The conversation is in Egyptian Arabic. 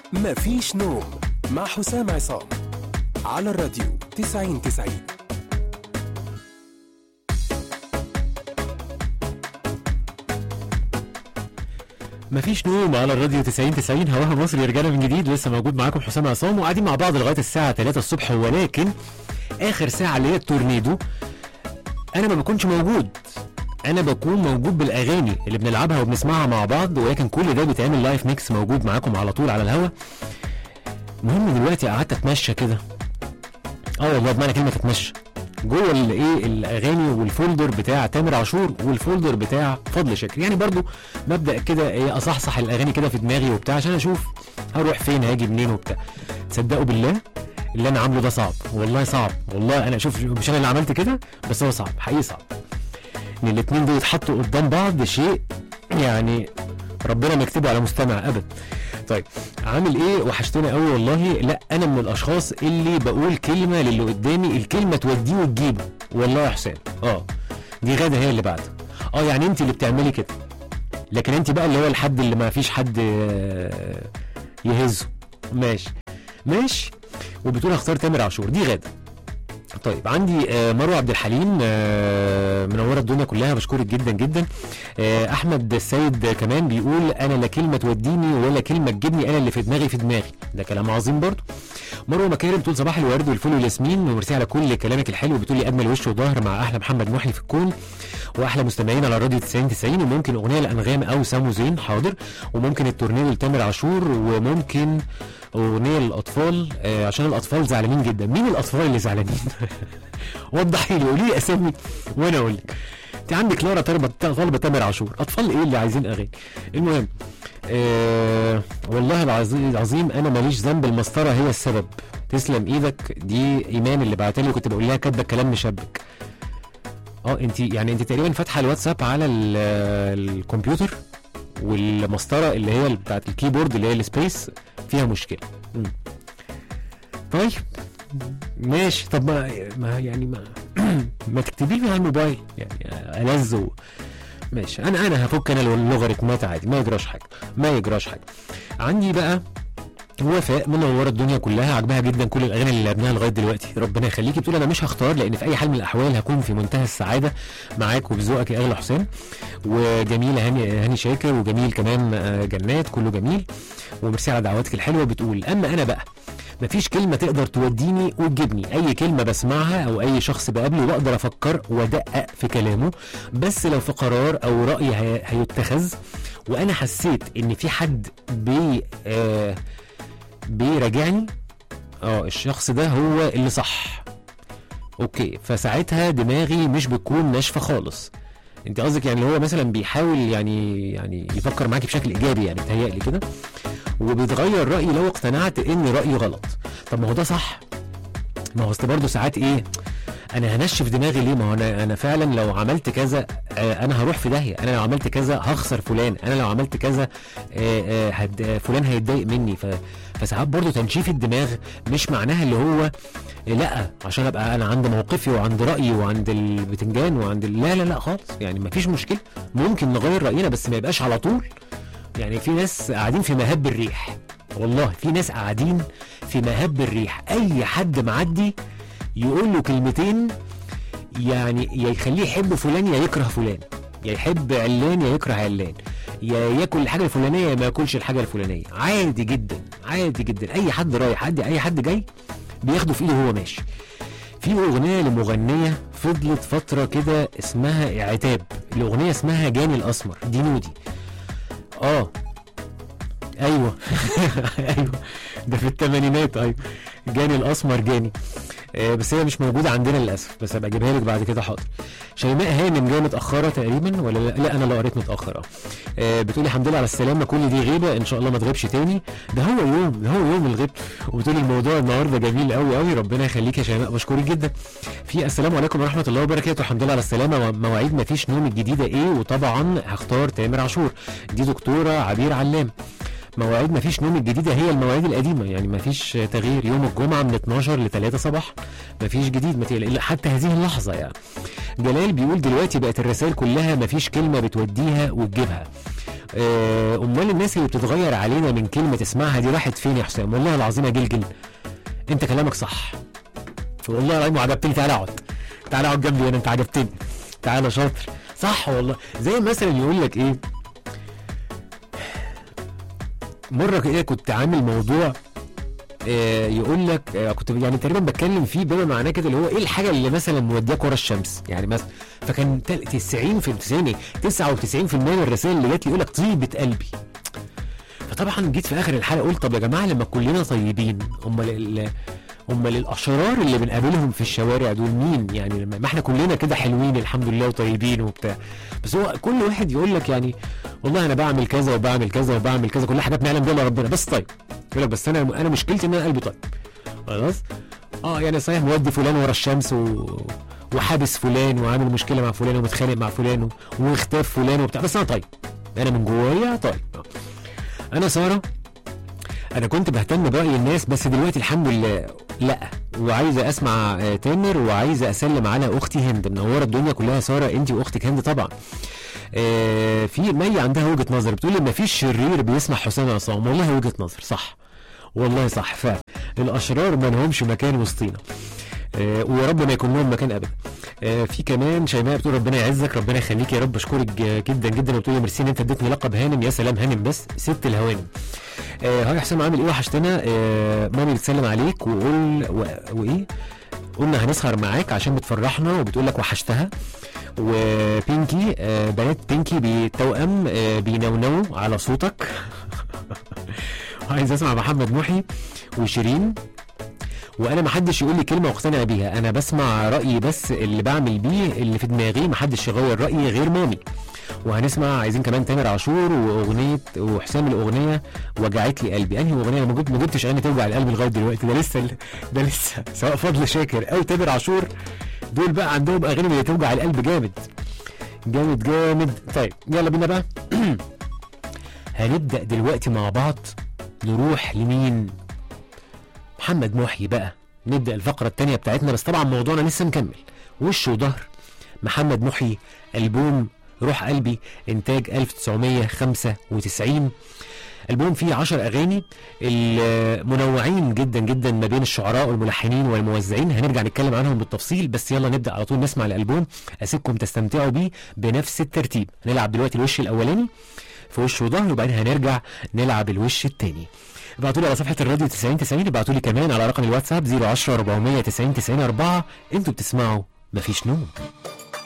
مفيش نوم مع حسام عصام على الراديو 90 90 مفيش نوم على الراديو 90 90 هواها مصر رجاله من جديد لسه موجود معاكم حسام عصام وقاعدين مع بعض لغايه الساعه 3 الصبح ولكن اخر ساعه اللي هي التورنيدو انا ما بكونش موجود انا بكون موجود بالاغاني اللي بنلعبها وبنسمعها مع بعض ولكن كل ده بيتعمل لايف ميكس موجود معاكم على طول على الهوا المهم دلوقتي قعدت اتمشى كده اه والله بمعنى كلمه اتمشى جوه الايه الاغاني والفولدر بتاع تامر عاشور والفولدر بتاع فضل شاكر يعني برضو مبدا كده ايه اصحصح الاغاني كده في دماغي وبتاع عشان اشوف هروح فين هاجي منين وبتاع تصدقوا بالله اللي انا عامله ده صعب والله صعب والله انا شوف مش انا اللي عملت كده بس هو صعب حقيقي صعب ان الاتنين دول يتحطوا قدام بعض شيء يعني ربنا ما يكتبه على مستمع ابدا طيب عامل ايه وحشتني قوي والله لا انا من الاشخاص اللي بقول كلمه للي قدامي الكلمه توديه وتجيبه والله يا حسام اه دي غاده هي اللي بعدها اه يعني انت اللي بتعملي كده لكن انت بقى اللي هو الحد اللي ما فيش حد آه، يهزه ماشي ماشي وبتقول هختار تامر عاشور دي غاده طيب عندي آه، مروه عبد الحليم آه، منوره الدنيا كلها بشكرك جدا جدا آه، احمد السيد كمان بيقول انا لا كلمه توديني ولا كلمه تجيبني انا اللي في دماغي في دماغي ده كلام عظيم برضو مروه مكارم بتقول صباح الورد والفل والياسمين وميرسي على كل كلامك الحلو بتقول لي اجمل وش وظهر مع احلى محمد محي في الكون واحلى مستمعين على الراديو 90 90 وممكن اغنيه لانغام او سامو زين حاضر وممكن التورنيدو لتامر عاشور وممكن اغنيه للاطفال آه عشان الاطفال زعلانين جدا مين الاطفال اللي زعلانين وضحي لي قولي لي اسامي وانا اقول لك انت عندك لورا طالبه طالبه تامر عاشور اطفال ايه اللي عايزين اغاني المهم آه والله العظيم العظيم انا ماليش ذنب المسطره هي السبب تسلم ايدك دي ايمان اللي بعتلي كنت بقول لها كاتبه كلام مشبك اه انت يعني انت تقريبا فاتحه الواتساب على ال- الكمبيوتر والمسطره اللي هي بتاعت الكيبورد اللي هي السبيس فيها مشكله مم. طيب ماشي طب ما, ما يعني ما ما تكتبي لي على الموبايل يعني ألذ و- ماشي انا انا هفك انا اللوغاريتمات عادي ما يجراش حاجه ما يجراش حاجه عندي بقى وفاء منوره الدنيا كلها عجبها جدا كل الاغاني اللي لعبناها لغايه دلوقتي ربنا يخليكي بتقول انا مش هختار لان في اي حال من الاحوال هكون في منتهى السعاده معاك وبذوقك يا اغلى حسام وجميله هاني هاني شاكر وجميل كمان آه، جنات كله جميل وميرسي على دعواتك الحلوه بتقول اما انا بقى مفيش كلمة تقدر توديني وتجيبني أي كلمة بسمعها أو أي شخص بقابله بقدر أفكر وأدقق في كلامه بس لو في قرار أو رأي هي- هيتخذ وأنا حسيت إن في حد بي آه بيراجعني اه الشخص ده هو اللي صح اوكي فساعتها دماغي مش بتكون ناشفه خالص انت قصدك يعني اللي هو مثلا بيحاول يعني يعني يفكر معاكي بشكل ايجابي يعني بتهيألي كده وبيتغير رايي لو اقتنعت ان رايي غلط طب ما هو ده صح ما هو اصل برضه ساعات ايه انا هنشف دماغي ليه ما هو انا انا فعلا لو عملت كذا آه، انا هروح في داهيه انا لو عملت كذا هخسر فلان انا لو عملت كذا آه، آه، هد- آه، فلان هيتضايق مني ف فساعات برضه تنشيف الدماغ مش معناها اللي هو لا عشان ابقى انا عند موقفي وعند رايي وعند البتنجان وعند ال- لا لا لا خالص يعني مفيش مشكله ممكن نغير راينا بس ما يبقاش على طول يعني في ناس قاعدين في مهب الريح والله في ناس قاعدين في مهب الريح اي حد معدي يقول له كلمتين يعني يا يخليه يحب فلان يا يكره فلان يا يحب علان يا يكره علان يا ياكل الحاجه الفلانيه يا ما ياكلش الحاجه الفلانيه عادي جدا عادي جدا اي حد رايح حد اي حد جاي بياخده في ايده وهو ماشي في اغنيه لمغنيه فضلت فتره كده اسمها عتاب الاغنيه اسمها جاني الاسمر دي نودي اه ايوه ايوه ده في الثمانينات ايوه جاني الاسمر جاني آه، بس هي مش موجوده عندنا للاسف بس هبقى اجيبها لك بعد كده حاضر شيماء هانم جايه متاخره تقريبا ولا لا, لا انا اللي قريت متاخر اه آه، بتقولي الحمد لله على السلامه كل دي غيبه ان شاء الله ما تغيبش تاني ده هو يوم ده هو يوم الغيب وبتقولي الموضوع النهارده جميل قوي قوي ربنا يخليك يا شيماء بشكرك جدا في السلام عليكم ورحمه الله وبركاته الحمد لله على السلامه مواعيد ما فيش نوم الجديده ايه وطبعا هختار تامر عاشور دي دكتوره عبير علام مواعيد مفيش نوم الجديده هي المواعيد القديمه يعني مفيش تغيير يوم الجمعه من 12 ل 3 صباح مفيش جديد ما تقلق حتى هذه اللحظه يعني جلال بيقول دلوقتي بقت الرسائل كلها مفيش كلمه بتوديها وتجيبها آه، امال الناس اللي بتتغير علينا من كلمه اسمعها دي راحت فين يا حسام والله العظيم يا جلجل انت كلامك صح والله العظيم عجبتني تعالى اقعد تعالى اقعد جنبي انا انت عجبتني تعالى شاطر صح والله زي مثلا يقول لك ايه مره كده كنت عامل موضوع آه، يقول لك آه، كنت يعني تقريبا بتكلم فيه بما معناه كده اللي هو ايه الحاجه اللي مثلا مودياك ورا الشمس يعني مثلا فكان تل- 90 في 90 إيه؟ 99% من الرسائل اللي جات لي يقول لك طيبه قلبي فطبعا جيت في اخر الحلقه قلت طب يا جماعه لما كلنا طيبين امال ال- امال الاشرار اللي بنقابلهم في الشوارع دول مين يعني لما- ما احنا كلنا كده حلوين الحمد لله وطيبين وبتاع بس هو كل واحد يقول لك يعني والله انا بعمل كذا وبعمل كذا وبعمل كذا كل حاجات نعلم بيها إلا ربنا بس طيب يقول لك بس انا انا مشكلتي ان انا قلبي طيب خلاص اه يعني صحيح مودي فلان ورا الشمس و... وحابس فلان وعامل مشكله مع فلان ومتخانق مع فلان و... واختاف فلان وبتاع بس انا طيب انا من جوايا طيب آه. انا ساره انا كنت بهتم براي الناس بس دلوقتي الحمد لله لا وعايزه اسمع آه، تامر وعايزه اسلم على اختي هند منوره الدنيا كلها ساره انت واختك هند طبعا آه، في مي عندها وجهه نظر بتقول لي مفيش شرير بيسمع حسام عصام والله وجهه نظر صح والله صح فعلا الاشرار ما لهمش مكان وسطينا آه، ويا رب ما يكون لهم مكان ابدا آه، في كمان شيماء بتقول ربنا يعزك ربنا يخليك يا رب اشكرك ج- جدا جدا وبتقول لي ميرسي ان انت اديتني لقب هانم يا سلام هانم بس ست الهوانم آه هاي حسام عامل ايه وحشتنا آه مامي بتسلم عليك وقول و... وايه قلنا هنسهر معاك عشان بتفرحنا وبتقول لك وحشتها وبينكي آه بنات بينكي بالتوأم آه بينونوا على صوتك عايز اسمع محمد محي وشيرين وانا ما حدش يقول لي كلمه واقتنع بيها انا بسمع رايي بس اللي بعمل بيه اللي في دماغي ما حدش يغير رايي غير مامي وهنسمع عايزين كمان تامر عاشور واغنيه وحسام الاغنيه وجعت لي قلبي انهي اغنيه انا ما جبت- ما جبتش اغنيه توجع القلب لغايه دلوقتي ده لسه ده لسه سواء فضل شاكر او تامر عاشور دول بقى عندهم اغاني اللي توجع القلب جامد جامد جامد طيب يلا بينا بقى هنبدا دلوقتي مع بعض نروح لمين محمد محيي بقى نبدا الفقره الثانيه بتاعتنا بس طبعا موضوعنا لسه مكمل وش وظهر محمد محيي البوم روح قلبي انتاج 1995 البوم فيه 10 اغاني المنوعين جدا جدا ما بين الشعراء والملحنين والموزعين هنرجع نتكلم عنهم بالتفصيل بس يلا نبدا على طول نسمع الالبوم اسيبكم تستمتعوا بيه بنفس الترتيب هنلعب دلوقتي الوش الاولاني في وش وظهر وبعدين هنرجع نلعب الوش الثاني ابعتوا لي على صفحه الراديو 90 90 ابعتوا لي كمان على رقم الواتساب 010 490 90 4 انتوا بتسمعوا مفيش نوم